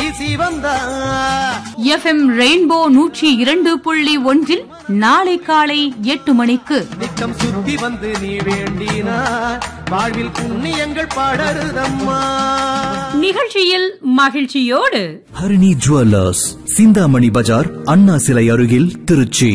வீசி வந்தா FM rainbow நூற்றி இரண்டு புள்ளி ஒன்றில் நாளை காலை எட்டு மணிக்கு நித்தம் சுத்தி வந்து நீ வேண்டினா வாழ்வில் புண்ணியங்கள் படருதம்மா நிகழ்ச்சியில் மகிழ்ச்சியோடு ஹரிணி ஜுவல்லர்ஸ் சிந்தாமணி பஜார் அண்ணா சிலை அருகில் திருச்சி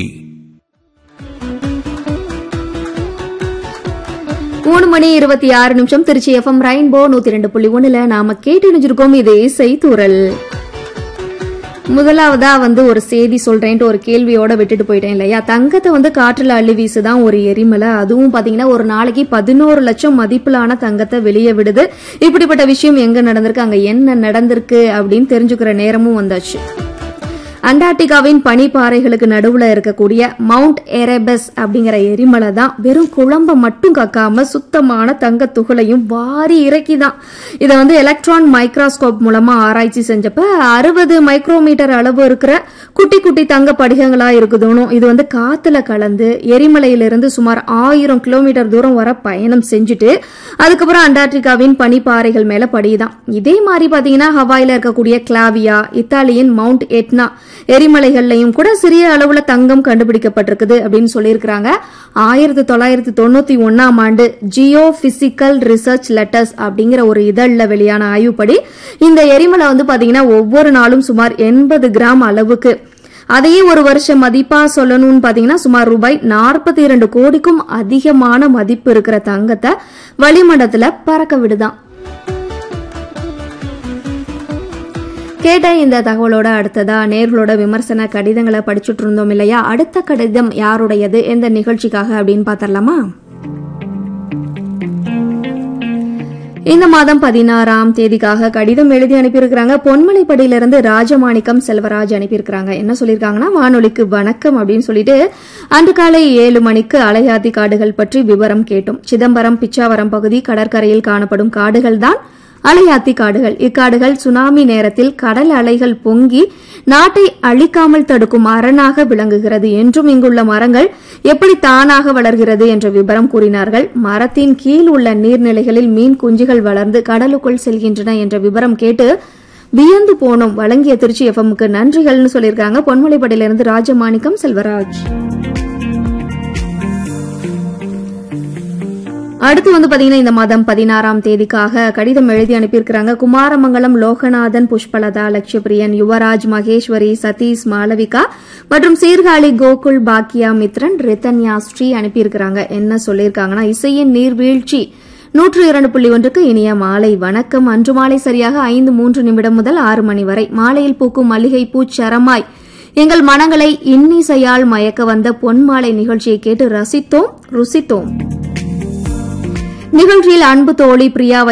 மூணு மணி இருபத்தி ஆறு நிமிஷம் திருச்சி எஃப்எம் ரெயின்போ நூத்தி ரெண்டு புள்ளி ஒண்ணுல நாம கேட்டு நினைச்சிருக்கோம் இது செய்தூரல் முதலாவதா வந்து ஒரு செய்தி சொல்றேன்ட்டு ஒரு கேள்வியோட விட்டுட்டு போயிட்டேன் இல்லையா தங்கத்தை வந்து காற்றுல அள்ளி வீசுதான் ஒரு எரிமலை அதுவும் பாத்தீங்கன்னா ஒரு நாளைக்கு பதினோரு லட்சம் மதிப்பிலான தங்கத்தை வெளியே விடுது இப்படிப்பட்ட விஷயம் எங்க நடந்திருக்கு அங்க என்ன நடந்திருக்கு அப்படின்னு தெரிஞ்சுக்கிற நேரமும் வந்தாச்சு அண்டார்டிகாவின் பனிப்பாறைகளுக்கு நடுவுல இருக்கக்கூடிய மவுண்ட் எரேபஸ் அப்படிங்கிற எரிமலை தான் வெறும் குழம்ப மட்டும் கக்காம சுத்தமான தங்க துகளையும் வாரி இறக்கிதான் இதை வந்து எலக்ட்ரான் மைக்ரோஸ்கோப் மூலமா ஆராய்ச்சி செஞ்சப்ப அறுபது மைக்ரோமீட்டர் அளவு இருக்கிற குட்டி குட்டி தங்க படிகங்களா இருக்குதுன்னு இது வந்து காத்துல கலந்து எரிமலையிலிருந்து சுமார் ஆயிரம் கிலோமீட்டர் தூரம் வர பயணம் செஞ்சுட்டு அதுக்கப்புறம் அண்டார்டிகாவின் பனிப்பாறைகள் மேல படியுதான் இதே மாதிரி பாத்தீங்கன்னா ஹவாயில இருக்கக்கூடிய கிளாவியா இத்தாலியின் மவுண்ட் எட்னா எரிமலைகள்லையும் கூட சிறிய அளவுல தங்கம் கண்டுபிடிக்கப்பட்டிருக்குது அப்படின்னு சொல்லியிருக்கிறாங்க ஆயிரத்தி தொள்ளாயிரத்தி தொண்ணூத்தி ஒன்னாம் ஆண்டு ஜியோ பிசிக்கல் ரிசர்ச் லெட்டர்ஸ் அப்படிங்கிற ஒரு இதழ்ல வெளியான ஆய்வுப்படி இந்த எரிமலை வந்து பாத்தீங்கன்னா ஒவ்வொரு நாளும் சுமார் எண்பது கிராம் அளவுக்கு அதையே ஒரு வருஷம் மதிப்பா சொல்லணும்னு பாத்தீங்கன்னா சுமார் ரூபாய் நாற்பத்தி இரண்டு கோடிக்கும் அதிகமான மதிப்பு இருக்கிற தங்கத்தை வளிமண்டலத்துல பறக்க விடுதான் கேட்ட இந்த தகவலோட அடுத்ததா நேர்களோட விமர்சன கடிதங்களை படிச்சுட்டு இருந்தோம் இல்லையா அடுத்த கடிதம் யாருடையது எந்த நிகழ்ச்சிக்காக அப்படின்னு பார்த்தரலாமா இந்த மாதம் பதினாறாம் தேதிக்காக கடிதம் எழுதி அனுப்பியிருக்கிறாங்க பொன்மலைப்படியிலிருந்து ராஜமாணிக்கம் செல்வராஜ் அனுப்பியிருக்கிறாங்க என்ன சொல்லியிருக்காங்கன்னா வானொலிக்கு வணக்கம் அப்படின்னு சொல்லிட்டு அன்று காலை ஏழு மணிக்கு அலையாத்தி காடுகள் பற்றி விவரம் கேட்டோம் சிதம்பரம் பிச்சாவரம் பகுதி கடற்கரையில் காணப்படும் காடுகள் தான் அலையாத்தி காடுகள் இக்காடுகள் சுனாமி நேரத்தில் கடல் அலைகள் பொங்கி நாட்டை அழிக்காமல் தடுக்கும் அரணாக விளங்குகிறது என்றும் இங்குள்ள மரங்கள் எப்படி தானாக வளர்கிறது என்ற விவரம் கூறினார்கள் மரத்தின் கீழ் உள்ள நீர்நிலைகளில் மீன் குஞ்சுகள் வளர்ந்து கடலுக்குள் செல்கின்றன என்ற விவரம் கேட்டு வியந்து போனோம் வழங்கிய திருச்சி எஃப்எம்க்கு நன்றிகள்னு சொல்லியிருக்காங்க பொன்மலைப்படையிலிருந்து ராஜமாணிக்கம் செல்வராஜ் அடுத்து வந்து பாத்தீங்கன்னா இந்த மாதம் பதினாறாம் தேதிக்காக கடிதம் எழுதி அனுப்பியிருக்கிறாங்க குமாரமங்கலம் லோகநாதன் புஷ்பலதா லட்சுபிரியன் யுவராஜ் மகேஸ்வரி சதீஷ் மாளவிகா மற்றும் சீர்காழி கோகுல் பாக்கியா மித்ரன் ரித்தன்யா ஸ்ரீ அனுப்பியிருக்கிறாங்க என்ன சொல்லியிருக்காங்கன்னா இசையின் நீர்வீழ்ச்சி நூற்று இரண்டு புள்ளி ஒன்றுக்கு இனிய மாலை வணக்கம் அன்று மாலை சரியாக ஐந்து மூன்று நிமிடம் முதல் ஆறு மணி வரை மாலையில் பூக்கும் மல்லிகை பூச்சரமாய் எங்கள் மனங்களை இன்னிசையால் மயக்க வந்த பொன்மாலை நிகழ்ச்சியை கேட்டு ரசித்தோம் ருசித்தோம் நிகழ்ச்சியில் அன்பு தோழி பிரியா